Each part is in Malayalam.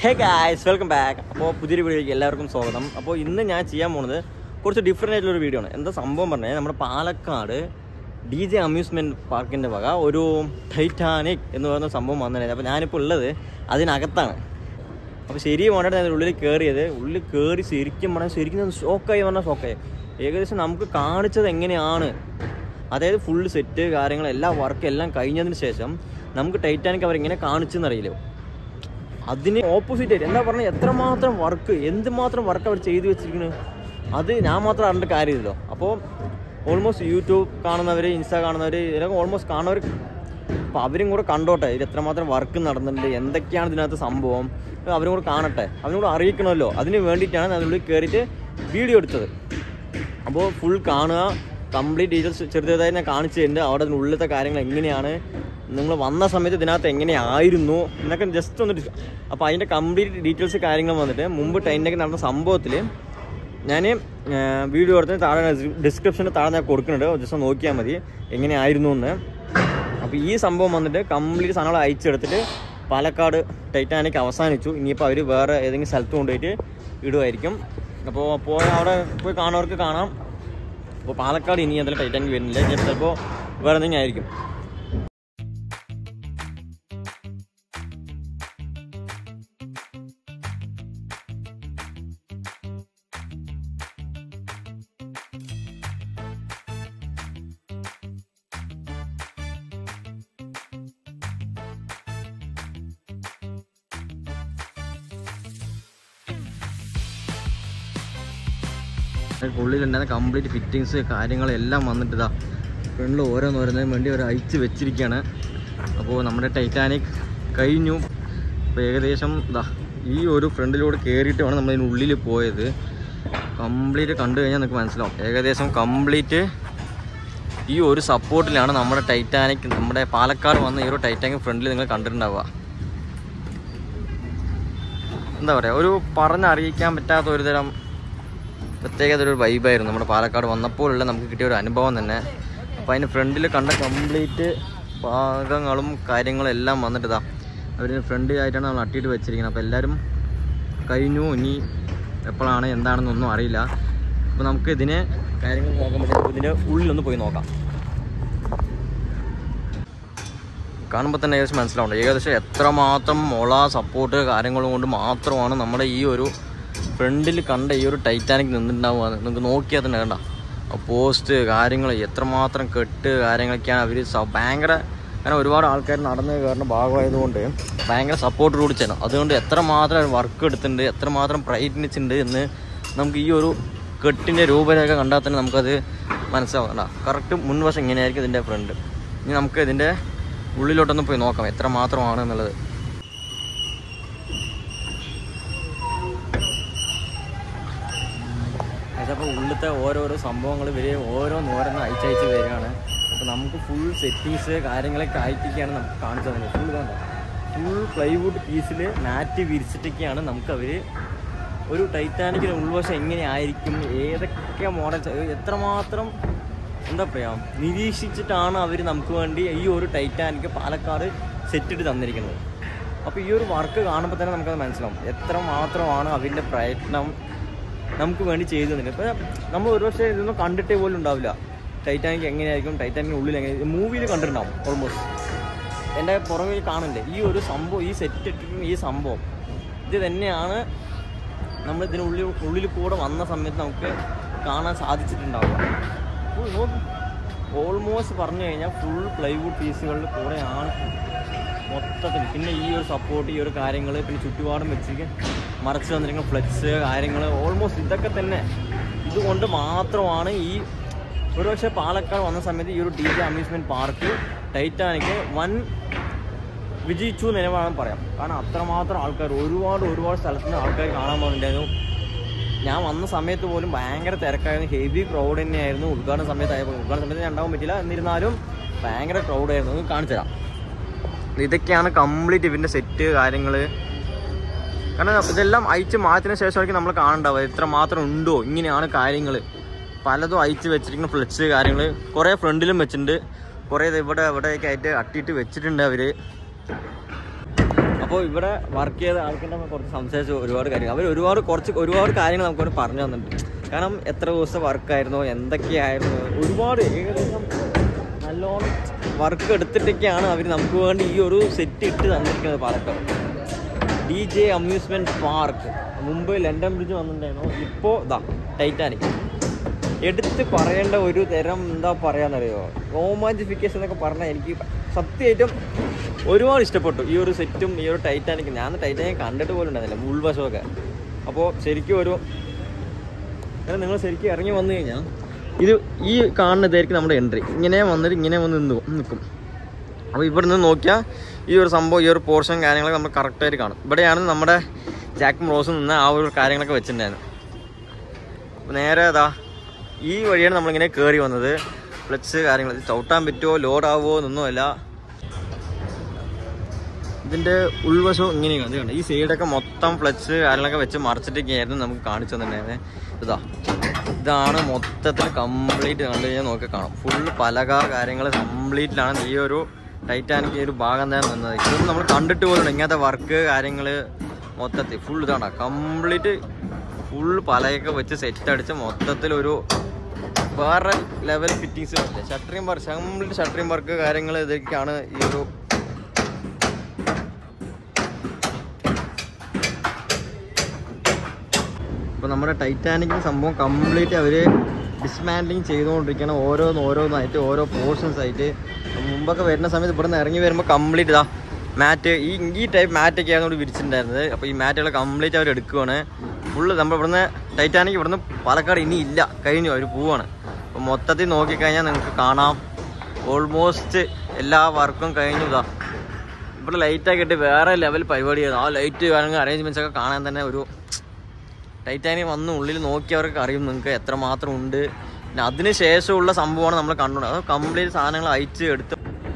ഹേ ഗായ്സ് വെൽക്കം ബാക്ക് അപ്പോൾ പുതിയൊരു വീഡിയോയ്ക്ക് എല്ലാവർക്കും സ്വാഗതം അപ്പോൾ ഇന്ന് ഞാൻ ചെയ്യാൻ പോകുന്നത് കുറച്ച് ഡിഫറെൻ്റ് ആയിട്ടുള്ളൊരു വീഡിയോ ആണ് എന്താ സംഭവം പറഞ്ഞാൽ നമ്മുടെ പാലക്കാട് ഡി ജെ അമ്യൂസ്മെൻറ്റ് പാർക്കിൻ്റെ വക ഒരു ടൈറ്റാനിക് എന്ന് പറയുന്ന സംഭവം വന്നിട്ടുണ്ടായിരുന്നു അപ്പോൾ ഞാനിപ്പോൾ ഉള്ളത് അതിനകത്താണ് അപ്പോൾ ശരി വേണ്ടിയിട്ട് ഞാൻ ഉള്ളിൽ കയറിയത് ഉള്ളിൽ കയറി ശരിക്കും പറഞ്ഞാൽ ശരിക്കും ഷോക്കായി പറഞ്ഞാൽ ഷോക്കായി ഏകദേശം നമുക്ക് കാണിച്ചത് എങ്ങനെയാണ് അതായത് ഫുൾ സെറ്റ് കാര്യങ്ങൾ എല്ലാ വർക്ക് എല്ലാം കഴിഞ്ഞതിന് ശേഷം നമുക്ക് ടൈറ്റാനിക് അവരെങ്ങനെ കാണിച്ചെന്നറിയില്ലോ അതിന് ഓപ്പോസിറ്റ് ആയിട്ട് എന്താ പറഞ്ഞാൽ എത്രമാത്രം വർക്ക് എന്തുമാത്രം വർക്ക് അവർ ചെയ്തു വെച്ചിരിക്കുന്നു അത് ഞാൻ മാത്രം അറിയേണ്ട കാര്യമില്ലല്ലോ അപ്പോൾ ഓൾമോസ്റ്റ് യൂട്യൂബ് കാണുന്നവർ ഇൻസ്റ്റാ കാണുന്നവർ ഇതിലൊക്കെ ഓൾമോസ്റ്റ് കാണുന്നവർ അപ്പോൾ അവരും കൂടെ കണ്ടോട്ടെ ഇത് എത്രമാത്രം വർക്ക് നടന്നിട്ടുണ്ട് എന്തൊക്കെയാണ് ഇതിനകത്ത് സംഭവം ഇത് അവരും കൂടെ കാണട്ടെ അവരും കൂടെ അറിയിക്കണമല്ലോ അതിന് വേണ്ടിയിട്ടാണ് ഞാൻ ഉള്ളിൽ കയറിയിട്ട് വീഡിയോ എടുത്തത് അപ്പോൾ ഫുൾ കാണുക കംപ്ലീറ്റ് ഡീറ്റെയിൽസ് ചെറുതായി ഞാൻ കാണിച്ചു തരുന്നുണ്ട് അവിടെ അതിൻ്റെ ഉള്ളിലത്തെ കാര്യങ്ങൾ എങ്ങനെയാണ് നിങ്ങൾ വന്ന സമയത്ത് ഇതിനകത്ത് എങ്ങനെയായിരുന്നു എന്നൊക്കെ ജസ്റ്റ് ഒന്ന് ഡിസ് അപ്പോൾ അതിൻ്റെ കംപ്ലീറ്റ് ഡീറ്റെയിൽസ് കാര്യങ്ങൾ വന്നിട്ട് മുമ്പ് ടൈമിലേക്ക് നടന്ന സംഭവത്തിൽ ഞാൻ വീഡിയോ എടുത്ത് താഴെ ഡിസ്ക്രിപ്ഷനിൽ താഴെ ഞാൻ കൊടുക്കുന്നുണ്ട് ജസ്റ്റ് ഒന്ന് നോക്കിയാൽ മതി എങ്ങനെയായിരുന്നു എന്ന് അപ്പോൾ ഈ സംഭവം വന്നിട്ട് കംപ്ലീറ്റ് സാധനങ്ങൾ അയച്ചെടുത്തിട്ട് പാലക്കാട് ടൈറ്റാനിക് അവസാനിച്ചു ഇനിയിപ്പോൾ അവർ വേറെ ഏതെങ്കിലും സ്ഥലത്ത് കൊണ്ടുപോയിട്ട് ഇടുമായിരിക്കും അപ്പോൾ പോയി അവിടെ പോയി കാണുന്നവർക്ക് കാണാം അപ്പോൾ പാലക്കാട് ഇനി അതിൽ ടൈറ്റാനിക് വരുന്നില്ല ജസ്റ്റ് ചിലപ്പോൾ വേറെ എന്തെങ്കിലും ആയിരിക്കും ഉള്ളിലുണ്ടായിരുന്ന കംപ്ലീറ്റ് ഫിറ്റിങ്സ് കാര്യങ്ങളെല്ലാം വന്നിട്ട് ഇതാ ഫ്രണ്ടിൽ ഓരോന്നോരോന്നതിന് വേണ്ടി അവർ അയച്ച് വെച്ചിരിക്കുകയാണ് അപ്പോൾ നമ്മുടെ ടൈറ്റാനിക് കഴിഞ്ഞു അപ്പോൾ ഏകദേശം ഇതാ ഈ ഒരു ഫ്രണ്ടിലൂടെ കയറിയിട്ട് വേണം നമ്മൾ ഉള്ളിൽ പോയത് കംപ്ലീറ്റ് കണ്ടു കഴിഞ്ഞാൽ നിങ്ങൾക്ക് മനസ്സിലാവും ഏകദേശം കംപ്ലീറ്റ് ഈ ഒരു സപ്പോർട്ടിലാണ് നമ്മുടെ ടൈറ്റാനിക് നമ്മുടെ പാലക്കാട് വന്ന ഈ ഒരു ടൈറ്റാനിക് ഫ്രണ്ടിൽ നിങ്ങൾ കണ്ടിട്ടുണ്ടാവുക എന്താ പറയുക ഒരു പറഞ്ഞറിയിക്കാൻ പറ്റാത്ത ഒരു തരം പ്രത്യേകത ഒരു വൈബായിരുന്നു നമ്മുടെ പാലക്കാട് വന്നപ്പോഴുള്ള നമുക്ക് കിട്ടിയ ഒരു അനുഭവം തന്നെ അപ്പോൾ അതിന് ഫ്രണ്ടിൽ കണ്ട കംപ്ലീറ്റ് ഭാഗങ്ങളും കാര്യങ്ങളും എല്ലാം വന്നിട്ട് ഇതാ അവർ ഫ്രണ്ട് ആയിട്ടാണ് നമ്മൾ അട്ടിയിട്ട് വെച്ചിരിക്കുന്നത് അപ്പോൾ എല്ലാവരും കഴിഞ്ഞു ഇനി എപ്പോഴാണ് എന്താണെന്നൊന്നും അറിയില്ല അപ്പോൾ നമുക്ക് ഇതിന് കാര്യങ്ങൾ നോക്കാൻ പറ്റും ഇതിൻ്റെ ഉള്ളിലൊന്ന് പോയി നോക്കാം കാണുമ്പോൾ തന്നെ ഏകദേശം മനസ്സിലാവുണ്ട് ഏകദേശം എത്രമാത്രം മുള സപ്പോർട്ട് കാര്യങ്ങളും കൊണ്ട് മാത്രമാണ് നമ്മുടെ ഈ ഒരു ഫ്രണ്ടിൽ കണ്ട ഈ ഒരു ടൈറ്റാനിക് നിന്നിട്ടുണ്ടാവുക നിങ്ങൾക്ക് നോക്കിയാൽ തന്നെ കണ്ട പോസ്റ്റ് കാര്യങ്ങൾ എത്രമാത്രം കെട്ട് കാര്യങ്ങളൊക്കെയാണ് അവർ ഭയങ്കര കാരണം ഒരുപാട് ആൾക്കാർ നടന്ന് കയറുന്ന ഭാഗമായതുകൊണ്ട് ഭയങ്കര സപ്പോർട്ട് കൂടി ചെയ്യണം അതുകൊണ്ട് എത്രമാത്രം വർക്ക് എടുത്തിട്ടുണ്ട് എത്രമാത്രം പ്രയത്നിച്ചിട്ടുണ്ട് എന്ന് നമുക്ക് ഈ ഒരു കെട്ടിൻ്റെ രൂപരേഖ കണ്ടാൽ തന്നെ നമുക്കത് മനസ്സിലാവണ്ട കറക്റ്റ് മുൻവശം ഇങ്ങനെയായിരിക്കും ഇതിൻ്റെ ഫ്രണ്ട് ഇനി നമുക്ക് ഇതിൻ്റെ ഉള്ളിലോട്ടൊന്ന് പോയി നോക്കാം എത്ര മാത്രമാണ് എന്നുള്ളത് അതപ്പോൾ ഉള്ളിലത്തെ ഓരോരോ സംഭവങ്ങൾ ഇവർ ഓരോന്നോരോന്ന് അയച്ചയച്ച് വരികയാണ് അപ്പോൾ നമുക്ക് ഫുൾ സെറ്റിങ്സ് കാര്യങ്ങളൊക്കെ അയറ്റിക്കാണ് നമുക്ക് കാണിച്ചു തന്നത് ഫുൾ വേണ്ട ഫുൾ പ്ലൈവുഡ് പീസിൽ മാറ്റ് വിരിച്ചിട്ടൊക്കെയാണ് നമുക്ക് അവർ ഒരു ടൈറ്റാനിക്കിന് ഉൾവശം എങ്ങനെയായിരിക്കും ഏതൊക്കെ മോഡൽസ് എത്രമാത്രം എന്താ പറയുക നിരീക്ഷിച്ചിട്ടാണ് അവർ നമുക്ക് വേണ്ടി ഈ ഒരു ടൈറ്റാനിക്ക് പാലക്കാട് സെറ്റിട്ട് തന്നിരിക്കുന്നത് അപ്പോൾ ഈ ഒരു വർക്ക് കാണുമ്പോൾ തന്നെ നമുക്കത് മനസ്സിലാവും എത്ര മാത്രമാണ് അതിൻ്റെ പ്രയത്നം നമുക്ക് വേണ്ടി ചെയ്തു തന്നെ ഇപ്പോൾ നമ്മൾ ഒരുപക്ഷെ ഇതൊന്നും കണ്ടിട്ടേ പോലും ഉണ്ടാവില്ല ടൈറ്റാനിക് എങ്ങനെയായിരിക്കും ടൈറ്റാനിക്കിന് ഉള്ളിൽ എങ്ങനെ മൂവിയിൽ കണ്ടിട്ടുണ്ടാവും ഓൾമോസ്റ്റ് എൻ്റെ പുറമേ കാണില്ലേ ഈ ഒരു സംഭവം ഈ സെറ്റ് ഇട്ടിട്ടും ഈ സംഭവം ഇത് തന്നെയാണ് നമ്മൾ ഇതിനുള്ളിൽ ഉള്ളിൽ കൂടെ വന്ന സമയത്ത് നമുക്ക് കാണാൻ സാധിച്ചിട്ടുണ്ടാവുക ഫുൾ നോക്ക് ഓൾമോസ്റ്റ് പറഞ്ഞു കഴിഞ്ഞാൽ ഫുൾ പ്ലൈവുഡ് പീസുകളുടെ കൂടെയാണ് മൊത്തത്തിൽ പിന്നെ ഈ ഒരു സപ്പോർട്ട് ഈ ഒരു കാര്യങ്ങൾ പിന്നെ ചുറ്റുപാടും വെച്ചിട്ട് മറച്ചു തന്നിരിക്കുന്ന ഫ്ലെക്സ് കാര്യങ്ങൾ ഓൾമോസ്റ്റ് ഇതൊക്കെ തന്നെ ഇതുകൊണ്ട് മാത്രമാണ് ഈ ഒരുപക്ഷെ പാലക്കാട് വന്ന സമയത്ത് ഈ ഒരു D J amusement park Titanic വൻ വിജയിച്ചു എന്ന് തന്നെ വേണം പറയാം കാരണം അത്രമാത്രം ആൾക്കാർ ഒരുപാട് ഒരുപാട് സ്ഥലത്ത് നിന്ന് ആൾക്കാർ കാണാൻ പോകുന്നുണ്ടായിരുന്നു ഞാൻ വന്ന സമയത്ത് പോലും ഭയങ്കര തിരക്കായിരുന്നു ഹെവി ക്രൗഡ് തന്നെയായിരുന്നു ഉദ്ഘാടന സമയത്തായപ്പോൾ ഉദ്ഘാടന സമയത്ത് ഞാൻ ഉണ്ടാവാൻ പറ്റില്ല എന്നിരുന്നാലും ഭയങ്കര ക്രൗഡായിരുന്നു ഒന്ന് കാണിച്ചു തരാം ഇതൊക്കെയാണ് കംപ്ലീറ്റ് ഇവൻ്റെ സെറ്റ് കാര്യങ്ങൾ കാരണം ഇതെല്ലാം അയച്ച് മാറ്റിന് ശേഷമായിരിക്കും നമ്മൾ കാണണ്ടാവുക എത്ര മാത്രം ഉണ്ടോ ഇങ്ങനെയാണ് കാര്യങ്ങൾ പലതും അയച്ച് വെച്ചിരിക്കുന്ന ഫ്ലെക്സ് കാര്യങ്ങൾ കുറേ ഫ്രണ്ടിലും വെച്ചിട്ടുണ്ട് കുറേ ഇത് ഇവിടെ ഇവിടെയൊക്കെ ആയിട്ട് അട്ടിയിട്ട് വെച്ചിട്ടുണ്ട് അവർ അപ്പോൾ ഇവിടെ വർക്ക് ചെയ്ത ആൾക്കാരുടെ കുറച്ച് സംസാരിച്ച ഒരുപാട് കാര്യങ്ങൾ അവർ ഒരുപാട് കുറച്ച് ഒരുപാട് കാര്യങ്ങൾ നമുക്ക് പറഞ്ഞു തന്നിട്ടുണ്ട് കാരണം എത്ര ദിവസത്തെ വർക്കായിരുന്നു എന്തൊക്കെയായിരുന്നു ഒരുപാട് ഏകദേശം നല്ലോണം വർക്ക് എടുത്തിട്ടൊക്കെയാണ് അവർ നമുക്ക് വേണ്ടി ഈ ഒരു സെറ്റ് ഇട്ട് തന്നിരിക്കുന്നത് Palakkad D J amusement park മുമ്പ് ലണ്ടൻ ബ്രിഡ്ജ് വന്നിട്ടുണ്ടായിരുന്നു ഇപ്പോൾ ഇതാ ടൈറ്റാനിക് എടുത്ത് പറയേണ്ട ഒരു തരം എന്താ പറയാന്നറിയോ റോമാഞ്ചിഫിക്കേഷൻ എന്നൊക്കെ പറഞ്ഞാൽ എനിക്ക് സത്യമായിട്ടും ഒരുപാട് ഇഷ്ടപ്പെട്ടു ഈ ഒരു സെറ്റും ഈ ഒരു ടൈറ്റാനിക് ഞാൻ ടൈറ്റാനിക് കണ്ടിട്ട് പോലും ഉണ്ടായിരുന്നില്ല ഉൾവശമൊക്കെ അപ്പോൾ ശരിക്കും ഒരു അങ്ങനെ നിങ്ങൾ ശരിക്കും ഇറങ്ങി വന്നു കഴിഞ്ഞാൽ ഇത് ഈ കാണുന്നതായിരിക്കും നമ്മുടെ എൻട്രി ഇങ്ങനെ വന്നിട്ട് ഇങ്ങനെ വന്ന് നിന്ന് നിൽക്കും അപ്പോൾ ഇവിടെ നിന്ന് നോക്കിയാൽ ഈ ഒരു സംഭവം ഈ ഒരു പോർഷൻ കാര്യങ്ങളൊക്കെ നമ്മൾ കറക്റ്റായിട്ട് കാണും ഇവിടെയാണ് നമ്മുടെ ജാക്കും റോസും നിന്ന് ആ ഒരു കാര്യങ്ങളൊക്കെ വെച്ചിട്ടുണ്ടായിരുന്നത് അപ്പോൾ നേരെ അതാ ഈ വഴിയാണ് നമ്മളിങ്ങനെ കയറി വന്നത് ഫ്ലെക്സ് കാര്യങ്ങൾ ഇത് ചവിട്ടാൻ പറ്റുമോ ലോഡ് ആവുമോ എന്നൊന്നുമല്ല ഇതിൻ്റെ ഉൾവശം ഇങ്ങനെയാണ് ഇത് കണ്ടോ ഈ സൈഡൊക്കെ മൊത്തം ഫ്ലെക്സ് കാര്യങ്ങളൊക്കെ വെച്ച് മറച്ചിട്ടൊക്കെയായിരുന്നു നമുക്ക് കാണിച്ചു തന്നിട്ടുണ്ടായിരുന്നത് ഇതാ ഇതാണ് മൊത്തത്തിൽ കംപ്ലീറ്റ് കണ്ടു കഴിഞ്ഞാൽ നോക്കി കാണാം ഫുൾ പലക കാര്യങ്ങൾ കംപ്ലീറ്റിലാണ് ഈ ഒരു ടൈറ്റാനിക് ഈ ഒരു ഭാഗം തന്നെ നിന്നത് ഇതൊന്നും നമ്മൾ കണ്ടിട്ട് പോലും ഇങ്ങനത്തെ വർക്ക് കാര്യങ്ങൾ മൊത്തത്തിൽ ഫുൾ ഇതാണ് കംപ്ലീറ്റ് ഫുൾ പലയൊക്കെ വെച്ച് സെറ്റ് അടിച്ച് മൊത്തത്തിൽ ഒരു വേറെ level fittings shuttering work complete shuttering work കാര്യങ്ങൾ ഇതൊക്കെയാണ് ഈ ഒരു ഇപ്പോൾ നമ്മുടെ ടൈറ്റാനിക്കിന് സംഭവം കംപ്ലീറ്റ് അവർ ഡിസ്മാൻഡ്ലിങ് ചെയ്തുകൊണ്ടിരിക്കുകയാണ് ഓരോന്ന് ഓരോന്നായിട്ട് ഓരോ പോർഷൻസ് ആയിട്ട് മുമ്പൊക്കെ വരുന്ന സമയത്ത് ഇവിടെ നിന്ന് ഇറങ്ങി വരുമ്പോൾ കംപ്ലീറ്റ് ഇതാ മാറ്റ് ഈ ഈ ടൈപ്പ് മാറ്റൊക്കെയാണ് ഇവിടെ വിരിച്ചിട്ടുണ്ടായിരുന്നത് അപ്പോൾ ഈ മാറ്റുകൾ കംപ്ലീറ്റ് അവർ എടുക്കുവാണ് ഫുള്ള് നമ്മൾ ഇവിടുന്ന് ടൈറ്റാനിക് ഇവിടുന്ന് പാലക്കാട് ഇനി ഇല്ല കഴിഞ്ഞു അവർ പോവാണ് അപ്പോൾ മൊത്തത്തിൽ നോക്കിക്കഴിഞ്ഞാൽ നിങ്ങൾക്ക് കാണാം ഓൾമോസ്റ്റ് എല്ലാ വർക്കും കഴിഞ്ഞു ഇതാ ഇവിടെ ലൈറ്റൊക്കെ ഇട്ട് വേറെ ലെവൽ പരിപാടിയാണ് ആ ലൈറ്റ് കാര്യങ്ങൾ അറേഞ്ച്മെൻറ്റ്സ് ഒക്കെ കാണാൻ തന്നെ ഒരു ടൈറ്റാനിയം വന്ന് ഉള്ളിൽ നോക്കിയവർക്ക് അറിയും നിങ്ങൾക്ക് എത്രമാത്രം ഉണ്ട് പിന്നെ അതിന് ശേഷമുള്ള സംഭവമാണ് നമ്മൾ കണ്ടുകൊണ്ട് അത് കംപ്ലീറ്റ് സാധനങ്ങൾ അയച്ച് എടുത്ത്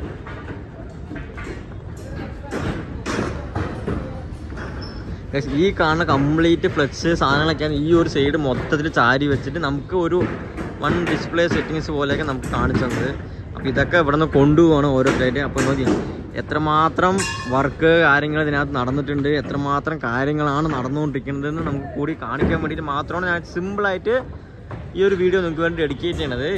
Guys, ഈ കാണുന്ന കംപ്ലീറ്റ് ഫ്ലെക്സ് സാധനങ്ങളൊക്കെയാണ് ഈ ഒരു സൈഡ് മൊത്തത്തിൽ ചാരി വെച്ചിട്ട് നമുക്ക് ഒരു വൺ ഡിസ്പ്ലേ സെറ്റിങ്സ് പോലെയൊക്കെ നമുക്ക് കാണിച്ചു തന്നത് അപ്പോൾ ഇതൊക്കെ ഇവിടെ നിന്ന് കൊണ്ടുപോവാണ് ഓരോരുത്തരായിട്ട് അപ്പോൾ നോക്കി എത്രമാത്രം വർക്ക് കാര്യങ്ങൾ ഇതിനകത്ത് നടന്നിട്ടുണ്ട് എത്രമാത്രം കാര്യങ്ങളാണ് നടന്നുകൊണ്ടിരിക്കുന്നതെന്ന് നമുക്ക് കൂടി കാണിക്കാൻ വേണ്ടിയിട്ട് മാത്രമാണ് ഞാൻ സിമ്പിളായിട്ട് ഈ ഒരു വീഡിയോ നിങ്ങൾക്ക് വേണ്ടി ഡെഡിക്കേറ്റ് ചെയ്യണത്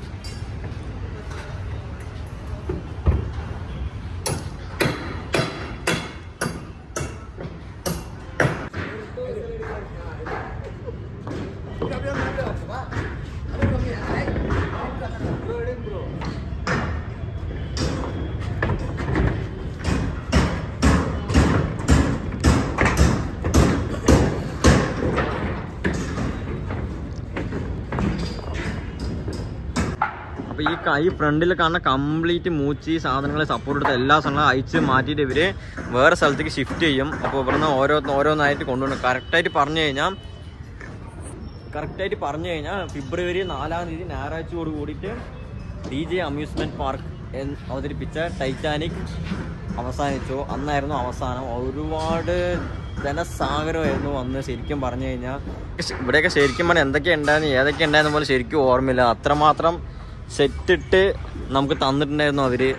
അപ്പോൾ ഈ കൈ ഫ്രണ്ടിൽ കാണുന്ന കംപ്ലീറ്റ് മൂച്ചി സാധനങ്ങൾ സപ്പോർട്ട് എടുത്ത എല്ലാ സാധനങ്ങളും അയച്ച് മാറ്റിയിട്ട് ഇവർ വേറെ സ്ഥലത്തേക്ക് ഷിഫ്റ്റ് ചെയ്യും അപ്പോൾ ഇവിടുന്ന് ഓരോ ഓരോന്നായിട്ട് കൊണ്ടുവരും കറക്റ്റായിട്ട് പറഞ്ഞു കഴിഞ്ഞാൽ കറക്റ്റായിട്ട് പറഞ്ഞു കഴിഞ്ഞാൽ ഫെബ്രുവരി നാലാം തീയതി ഞായറാഴ്ചയോട് കൂടിയിട്ട് ഡി ജെ അമ്യൂസ്മെൻറ്റ് പാർക്ക് എന്ന് അവതരിപ്പിച്ച ടൈറ്റാനിക് അവസാനിച്ചു അന്നായിരുന്നു അവസാനം ഒരുപാട് ധനസാഗരമായിരുന്നു അന്ന് ശരിക്കും പറഞ്ഞു കഴിഞ്ഞാൽ ഇവിടെയൊക്കെ ശരിക്കും പറഞ്ഞാൽ എന്തൊക്കെ ഉണ്ടായിരുന്നു ഏതൊക്കെ ഉണ്ടായിരുന്ന പോലെ ശരിക്കും ഓർമ്മയില്ല അത്രമാത്രം സെറ്റിട്ട് നമുക്ക് തന്നിട്ടുണ്ടായിരുന്നു അവര്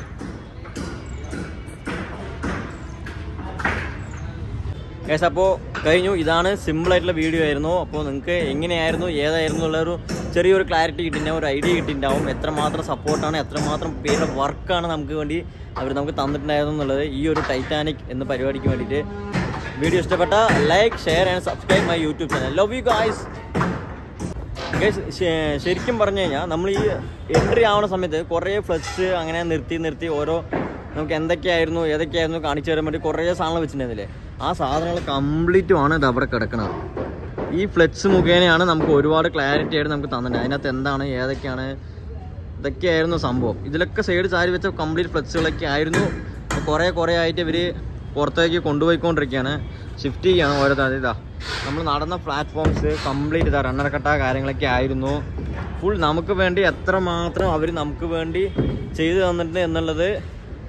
കേസ് അപ്പോൾ കഴിഞ്ഞു ഇതാണ് സിമ്പിൾ ആയിട്ടുള്ള വീഡിയോ ആയിരുന്നു അപ്പോൾ നിങ്ങൾക്ക് എങ്ങനെയായിരുന്നു ഏതായിരുന്നു ഉള്ളൊരു ചെറിയൊരു ക്ലാരിറ്റി കിട്ടിയിട്ടുണ്ടാവും ഒരു ഐഡിയ കിട്ടിയിട്ടുണ്ടാവും എത്രമാത്രം സപ്പോർട്ടാണ് എത്രമാത്രം പേരുടെ വർക്കാണ് നമുക്ക് വേണ്ടി അവർ നമുക്ക് തന്നിട്ടുണ്ടായിരുന്നു എന്നുള്ളത് ഈ ഒരു ടൈറ്റാനിക് എന്ന പരിപാടിക്ക് വേണ്ടിയിട്ട് വീഡിയോ ഇഷ്ടപ്പെട്ട like share and subscribe my YouTube channel love you guys guys ശരിക്കും പറഞ്ഞു കഴിഞ്ഞാൽ നമ്മൾ ഈ എൻട്രി ആവുന്ന സമയത്ത് കുറേ ഫ്ലക്സ് അങ്ങനെ നിർത്തി നിർത്തി ഓരോ നമുക്ക് എന്തൊക്കെയായിരുന്നു ഏതൊക്കെയായിരുന്നു കാണിച്ചു തരാൻ വേണ്ടി കുറേ സാധനങ്ങൾ വെച്ചിട്ടുണ്ടായിരുന്നില്ലേ ആ സാധനങ്ങൾ കംപ്ലീറ്റുമാണ് ഇത് അവിടെ കിടക്കുന്നത് ഈ ഫ്ലെക്സ് മുഖേനയാണ് നമുക്ക് ഒരുപാട് ക്ലാരിറ്റി ആയിട്ട് നമുക്ക് തന്നിട്ടുണ്ട് അതിനകത്ത് എന്താണ് ഏതൊക്കെയാണ് ഇതൊക്കെയായിരുന്നു സംഭവം ഇതിലൊക്കെ സൈഡ് ചാരി വെച്ച കംപ്ലീറ്റ് ഫ്ലെക്സുകളൊക്കെ ആയിരുന്നു അപ്പോൾ കുറേ കുറേ ആയിട്ട് ഇവർ പുറത്തേക്ക് കൊണ്ടുപോയിക്കൊണ്ടിരിക്കുകയാണ് ഷിഫ്റ്റ് ചെയ്യാണ് ഓരോ തരം ഇതാ നമ്മൾ നടന്ന പ്ലാറ്റ്ഫോംസ് കംപ്ലീറ്റ് ഇതാ റണ്ണറക്കട്ട കാര്യങ്ങളൊക്കെ ആയിരുന്നു ഫുൾ നമുക്ക് വേണ്ടി എത്രമാത്രം അവർ നമുക്ക് വേണ്ടി ചെയ്തു തന്നിട്ടുണ്ട് എന്നുള്ളത്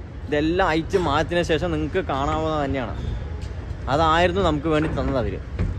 ഇതെല്ലാം അയച്ച് മാറ്റിയതിന് ശേഷം നിങ്ങൾക്ക് കാണാവുന്നത് തന്നെയാണ് അതായിരുന്നു നമുക്ക് വേണ്ടി തന്നത് അവർ